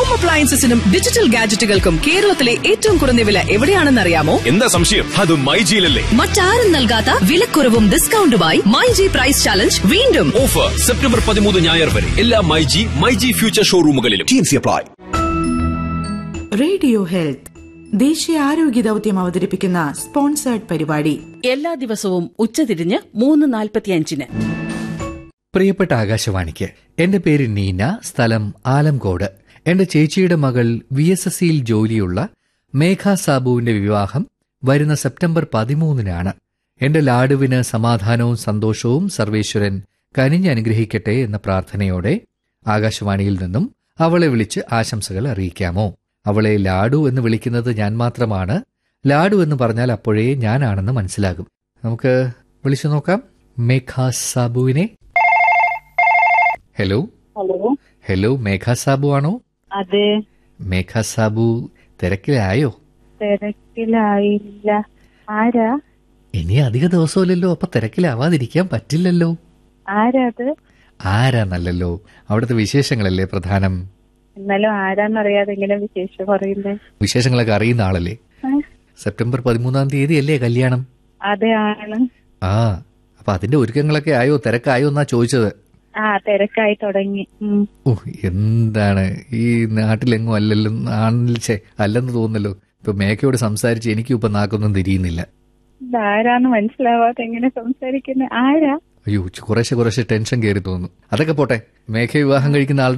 Home അപ്ലയൻസസിനും digital ഗാഡ്ജറ്റുകൾക്കും കേരളത്തിലെ ഏറ്റവും കുറഞ്ഞ വില എവിടെയാണെന്നറിയാമോ എന്താ സംശയം അത് മൈജിയിലല്ലേ മറ്റാരും നൽകാത്ത വിലക്കുറവും ഡിസ്കൗണ്ടുമായി മൈ ജി പ്രൈസ് ചാലഞ്ച് വീണ്ടും ഓഫർ സെപ്റ്റംബർ പതിമൂന്ന് ഞായർ വരെ എല്ലാ മൈജി മൈജി ഫ്യൂച്ചർ ഷോറൂമുകളിലും ടീംസി അപ്ലൈ റേഡിയോ ഹെൽത്ത് ദേശീയ ആരോഗ്യ ദൌത്യം അവതരിപ്പിക്കുന്ന സ്പോൺസേർഡ് പരിപാടി എല്ലാ ദിവസവും ഉച്ചതിരിഞ്ഞ് മൂന്ന് നാൽപ്പത്തിയഞ്ചിന് പ്രിയപ്പെട്ട ആകാശവാണിക്ക് എന്റെ പേര് നീന സ്ഥലം ആലംകോട് എന്റെ ചേച്ചിയുടെ മകൾ വി എസ് എസ് സിയിൽ ജോലിയുള്ള മേഘ സാബുവിന്റെ വിവാഹം വരുന്ന സെപ്റ്റംബർ പതിമൂന്നിനാണ് എന്റെ ലാഡുവിന് സമാധാനവും സന്തോഷവും സർവേശ്വരൻ കനിഞ്ഞനുഗ്രഹിക്കട്ടെ എന്ന പ്രാർത്ഥനയോടെ ആകാശവാണിയിൽ നിന്നും അവളെ വിളിച്ച് ആശംസകൾ അറിയിക്കാമോ അവളെ ലാഡു എന്ന് വിളിക്കുന്നത് ഞാൻ മാത്രമാണ് ലാഡു എന്ന് പറഞ്ഞാൽ അപ്പോഴേ ഞാനാണെന്ന് മനസ്സിലാകും നമുക്ക് വിളിച്ചു നോക്കാം മേഘ സാബുവിനെ hello hello hello Megha Sabu ആണോ അതെ മേഘ സാബു തിരക്കിലായോ തിരക്കിലായില്ല ആരാ ഇനി അധിക ദിവസമില്ലല്ലോ അപ്പൊ തിരക്കിലാവാതിരിക്കാൻ പറ്റില്ലല്ലോ ആരാ അത് ആരാന്നല്ലല്ലോ അവിടുത്തെ വിശേഷങ്ങളല്ലേ പ്രധാനം എന്നാലും ആരാന്നറിയാതെ ഇങ്ങനെ വിശേഷം പറയുന്നേ വിശേഷങ്ങളൊക്കെ അറിയുന്ന ആളല്ലേ ഏ? സെപ്റ്റംബർ പതിമൂന്നാം തീയതി അല്ലേ കല്യാണം അതെ ആണ് ആ അപ്പൊ അതിന്റെ ഒരുക്കങ്ങളൊക്കെ ആയോ തിരക്കായോ എന്നാ ചോദിച്ചത് ആ തിരക്കായി തുടങ്ങി ഉം. ഓ എന്താണ് ഈ നാട്ടിലെങ്ങും അല്ലല്ലോ ആണിൽ ഛെ, അല്ലെന്ന് തോന്നുന്നല്ലോ ഇപ്പൊ മേഘയോട് സംസാരിച്ച് എനിക്കും ഇപ്പൊ നാക്കൊന്നും തിരിയുന്നില്ല ഇതാരാന്ന് മനസ്സിലാവാതെ എങ്ങനെ സംസാരിക്കുന്നത് ആരാ അയ്യോ കുറേശ്ശെ കുറേശ്ശെ ടെൻഷൻ കയറി തോന്നുന്നു അതൊക്കെ പോട്ടെ മേഘ വിവാഹം കഴിക്കുന്ന ആളുടെ